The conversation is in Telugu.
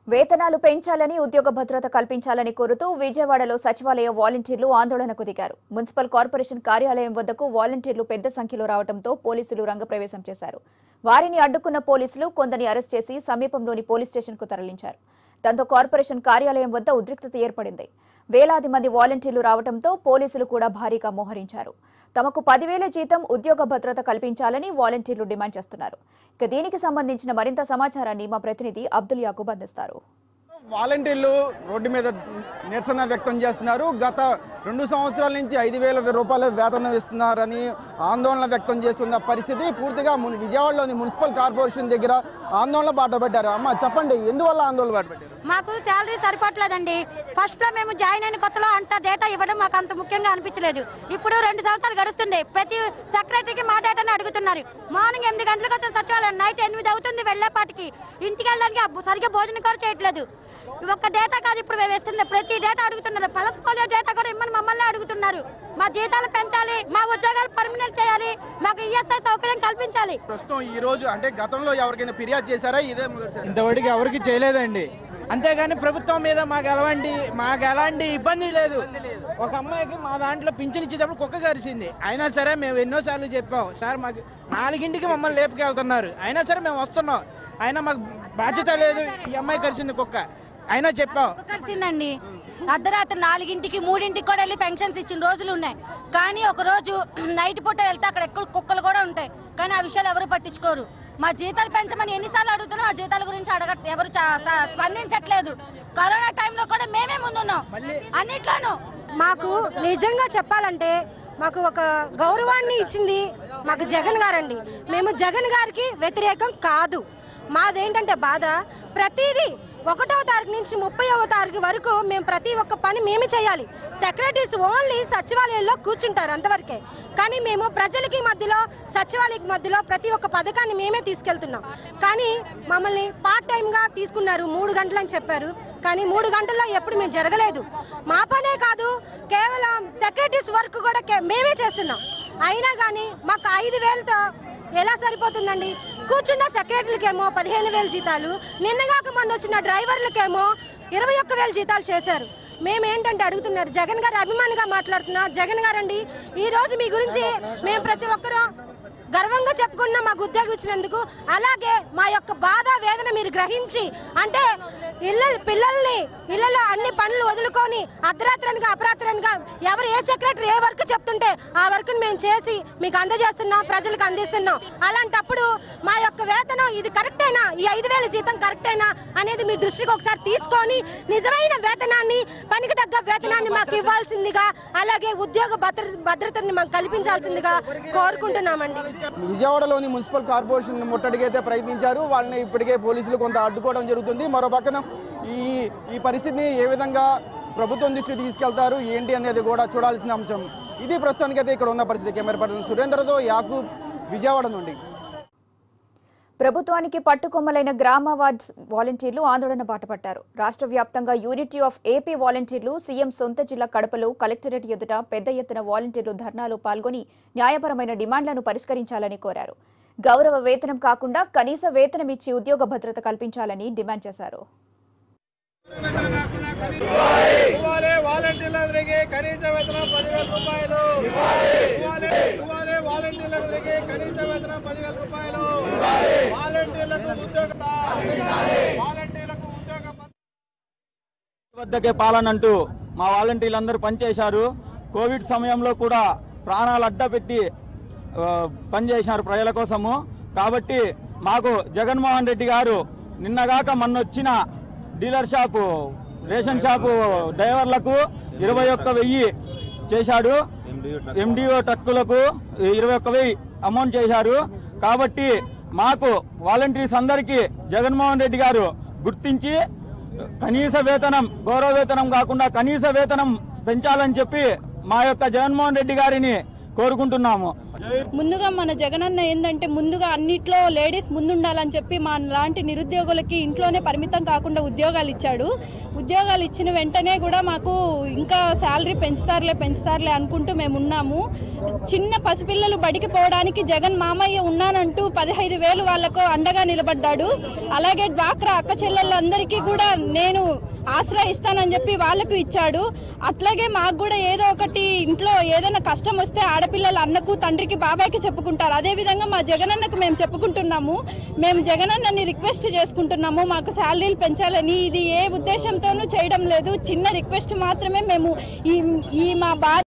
వేతనాలు పెంచాలని ఉద్యోగ భద్రత కల్పించాలని కోరుతూ విజయవాడలో సచివాలయ వాలంటీర్లు ఆందోళనకు దిగారు మున్సిపల్ కార్పొరేషన్ కార్యాలయం వద్దకు వాలంటీర్లు పెద్ద సంఖ్యలో రావడంతో పోలీసులు రంగప్రవేశం చేశారు వారిని అడ్డుకున్న పోలీసులు కొందరిని అరెస్ట్ చేసి సమీపంలోని పోలీస్ స్టేషన్కు తరలించారు దాంతో కార్పొరేషన్ కార్యాలయం వద్ద ఉద్రిక్తత ఏర్పడింది వేలాది మంది వాలంటీర్లు రావడంతో పోలీసులు కూడా భారీగా మోహరించారు తమకు పదివేల జీతం ఉద్యోగ భద్రత కల్పించాలని వాలంటీర్లు డిమాండ్ చేస్తున్నారు ఇక దీనికి సంబంధించిన మరింత సమాచారాన్ని మా ప్రతినిధి అబ్దుల్ యాకూబ్ అందిస్తారు వాలంటీర్లు రోడ్డు మీద నిరసన వ్యక్తం చేస్తున్నారు గత రెండు సంవత్సరాల నుంచి ఐదు వేల రూపాయల వేతనం ఇస్తున్నారని ఆందోళన వ్యక్తం చేస్తున్న పరిస్థితి పూర్తిగా మున్- విజయవాడలోని మున్సిపల్ కార్పొరేషన్ దగ్గర ఆందోళన బాటపడ్డారు అమ్మ చెప్పండి ఎందువల్ల ఆందోళన బాటపడ్డారు మాకు శాలరీ సరిపోవట్లేదండి ఫస్ట్ లో మేము జాయిన్ అయిన కొత్తలో అంత డేటా ఇవ్వడం మాకు అంత ముఖ్యంగా అనిపించలేదు ఇప్పుడు రెండు సంవత్సరాలు గడుస్తుంది ప్రతి సెక్రటరీకి మా డేటాను అడుగుతున్నారు మార్నింగ్ ఎనిమిది గంటలకు వస్తే సచివాలయం నైట్ ఎనిమిది అవుతుంది వెళ్ళేపాటికి ఇంటికి వెళ్ళడానికి అబ్బ- సరిగ్గా భోజనం కూడా చేయట్లేదు ఒక్క డేటా కాదు ఇప్పుడు మేము వేస్తుంది ప్రతి డేటా అడుగుతున్నారు పలస్ పోలియో డేటా కూడా ఇమ్మని మమ్మల్ని అడుగుతున్నారు మా జీతాలు పెంచాలి మా ఉద్యోగాలు పర్మనెంట్ చేయాలి మాకు ఈఎస్ఐ సౌకర్యం కల్పించాలి ప్రస్తుతం ఈ రోజు అంటే గతంలో ఎవరికైనా ఫిర్యాదు చేశారా ఇదే మొదటిసారి ఇంతవరకు ఎవరికి చేయలేదండి అంతేగాని ప్రభుత్వం మీద మాకు ఎలాంటి మాకు ఎలాంటి ఇబ్బంది లేదు ఒక అమ్మాయికి మా దాంట్లో పింఛన్ ఇచ్చేటప్పుడు కుక్క కరిసింది అయినా సరే మేము ఎన్నోసార్లు చెప్పాం సార్ మాకు నాలుగింటికి మమ్మల్ని లేపుకెళ్తున్నారు అయినా సరే మేము వస్తున్నాం అయినా మాకు బాధ్యత లేదు ఈ అమ్మాయి కరిసింది కుక్క అయినా చెప్పాం కుక్క కరిసిందండి అర్ధరాత్రి నాలుగింటికి మూడింటికి కూడా వెళ్ళి ఫంక్షన్స్ ఇచ్చిన రోజులు ఉన్నాయి కానీ ఒక రోజు నైట్ పూట వెళ్తే అక్కడ ఎక్కువ కుక్కలు కూడా ఉంటాయి కానీ ఆ విషయాలు ఎవరు పట్టించుకోరు మా జీతాలు పెంచమని ఎన్నిసార్లు అడుగుతున్నా మా జీతాల గురించి అడగ ఎవరు చా- స- స్పందించట్లేదు కరోనా టైంలో కూడా మేమే ముందున్నాం అన్నిట్లోనూ మాకు నిజంగా చెప్పాలంటే మాకు ఒక గౌరవాన్ని ఇచ్చింది మాకు జగన్ గారండి మేము జగన్ గారికి వ్యతిరేకం కాదు మాదేంటంటే బాధ ప్రతిదీ ఒకటో తారీఖు నుంచి ముప్పై ఒకటో తారీఖు వరకు మేము ప్రతి ఒక్క పని మేమే చేయాలి సెక్రటరీస్ ఓన్లీ సచివాలయంలో కూర్చుంటారు అంతవరకే కానీ మేము ప్రజలకి మధ్యలో సచివాలయం మధ్యలో ప్రతి ఒక్క పథకాన్ని మేమే తీసుకెళ్తున్నాం కానీ మమ్మల్ని పార్ట్ టైంగా తీసుకున్నారు మూడు గంటలు అని చెప్పారు కానీ మూడు గంటల్లో ఎప్పుడు మేము జరగలేదు మా పనే కాదు కేవలం సెక్రటరీస్ వర్క్ కూడా కే- మేమే చేస్తున్నాం అయినా కానీ మాకు ఐదు వేలతో ఎలా సరిపోతుందండి కూర్చున్న సెక్రటరీలకేమో పదిహేను వేల జీతాలు నిన్నగాక మొన్న వచ్చిన డ్రైవర్లకేమో ఇరవై ఒక్క వేల జీతాలు చేశారు మేము ఏంటంటే అడుగుతున్నారు జగన్ గారు అభిమానిగా మాట్లాడుతున్నా జగన్ గారండి ఈ రోజు మీ గురించి మేము ప్రతి ఒక్కరూ గర్వంగా చెప్పుకున్న మాకు ఉద్యోగం ఇచ్చినందుకు అలాగే మా యొక్క బాధ వేదన మీరు గ్రహించి అంటే ఇళ్ళ పిల్లల్ని ఇళ్ళలో అన్ని పనులు వదులుకొని అర్ధరాత్రనిగా అపరాత్రనిగా ఎవరు ఏ సెక్రటరీ ఏ వర్క్ చెప్తుంటే ఆ వర్క్ని మేము చేసి మీకు అందజేస్తున్నాం ప్రజలకు అందిస్తున్నాం అలాంటప్పుడు మా యొక్క వేతనం ఇది కరెక్టేనా ఈ ఐదు వేల జీతం కరెక్టేనా అనేది మీ దృష్టికి ఒకసారి తీసుకొని నిజమైన వేతనాన్ని పనికి తగ్గ వేతనాన్ని మాకు ఇవ్వాల్సిందిగా అలాగే ఉద్యోగ భద్ర భద్రతని మాకు కల్పించాల్సిందిగా కోరుకుంటున్నామండి విజయవాడలోని మున్సిపల్ కార్పొరేషన్ ముట్టడికైతే ప్రయత్నించారు వాళ్ళని ఇప్పటికే పోలీసులు కొంత అడ్డుకోవడం జరుగుతుంది మరో పక్కన ఈ ఈ పరిస్థితిని ఏ విధంగా ప్రభుత్వం దృష్టికి తీసుకెళ్తారు ఏంటి అనేది కూడా చూడాల్సిన అంశం ఇది ప్రస్తుతానికైతే ఇక్కడ ఉన్న పరిస్థితి కెమెరా పర్సన్ సురేంద్రతో యాకూబ్ విజయవాడ నుండి ప్రభుత్వానికి పట్టుకొమ్మలైన గ్రామ వార్డ్ వాలంటీర్లు ఆందోళన బాటపట్టారు రాష్ట్ర వ్యాప్తంగా యూనిటీ ఆఫ్ ఏపీ వాలంటీర్లు సీఎం సొంత జిల్లా కడపలో కలెక్టరేట్ ఎదుట పెద్ద ఎత్తున వాలంటీర్లు ధర్నాలో పాల్గొని న్యాయపరమైన డిమాండ్లను పరిష్కరించాలని కోరారు గౌరవ వేతనం కాకుండా కనీస వేతనం ఇచ్చి ఉద్యోగ భద్రత కల్పించాలని డిమాండ్ చేశారు ఇవ్వాలి వాలంటీర్లందరికీ కనీస వేతనం పదివేల రూపాయలు ఇవ్వాలి ఇవ్వాలి వాలంటీర్లందరికీ కనీస వేతనం పదివేల రూపాయలు వాలంటీర్లకు ఉద్యోగత వాలంటీర్లకు ఉద్యోగ వద్దకే పాలనంటూ మా వాలంటీర్లందరూ పనిచేశారు కోవిడ్ సమయంలో కూడా ప్రాణాలు అడ్డపెట్టి ఆ, పనిచేశారు ప్రజల కోసము కాబట్టి మాకు జగన్మోహన్ రెడ్డి గారు నిన్నగాక మొన్నొచ్చిన డీలర్ షాపు రేషన్ షాపు డ్రైవర్లకు ఇరవై ఒక్క వెయ్యి చేశాడు ఎండిఓ ట్రక్కులకు ఇరవై ఒక్క వెయ్యి అమౌంట్ చేశారు కాబట్టి మాకు వాలంటీర్స్ అందరికీ జగన్మోహన్ రెడ్డి గారు గుర్తించి కనీస వేతనం గౌరవ వేతనం కాకుండా కనీస వేతనం పెంచాలని చెప్పి మా యొక్క జగన్మోహన్ రెడ్డి గారిని కోరుకుంటున్నాము ముందుగా మన జగనన్న ఏంటంటే ముందుగా అన్నిట్లో లేడీస్ ముందుండాలని చెప్పి మా లాంటి నిరుద్యోగులకి ఇంట్లోనే పరిమితం కాకుండా ఉద్యోగాలు ఇచ్చాడు ఉద్యోగాలు ఇచ్చిన వెంటనే కూడా మాకు ఇంకా శాలరీ పెంచుతారులే పెంచుతారులే అనుకుంటూ మేము ఉన్నాము చిన్న పసిపిల్లలు బడికి పోవడానికి జగన్ మామయ్య ఉన్నానంటూ పదహైదు వేలు వాళ్ళకు అండగా నిలబడ్డాడు అలాగే డ్వాక్రా అక్క చెల్లెళ్ళందరికీ కూడా నేను ఆశ్రయ ఇస్తానని చెప్పి వాళ్ళకు ఇచ్చాడు అట్లాగే మాకు కూడా ఏదో ఒకటి ఇంట్లో ఏదైనా కష్టం వస్తే ఆడపిల్లలు అన్నకు తండ్రికి బాబాయ్కి చెప్పుకుంటారు అదే విధంగా మా జగనన్నకు మేము చెప్పుకుంటున్నాము మేము జగనన్నని రిక్వెస్ట్ చేసుకుంటున్నాము మాకు శాలరీలు పెంచాలని ఇది ఏ ఉద్దేశంతోనూ చేయడం లేదు చిన్న రిక్వెస్ట్ మాత్రమే మేము ఈ ఈ మా బాధ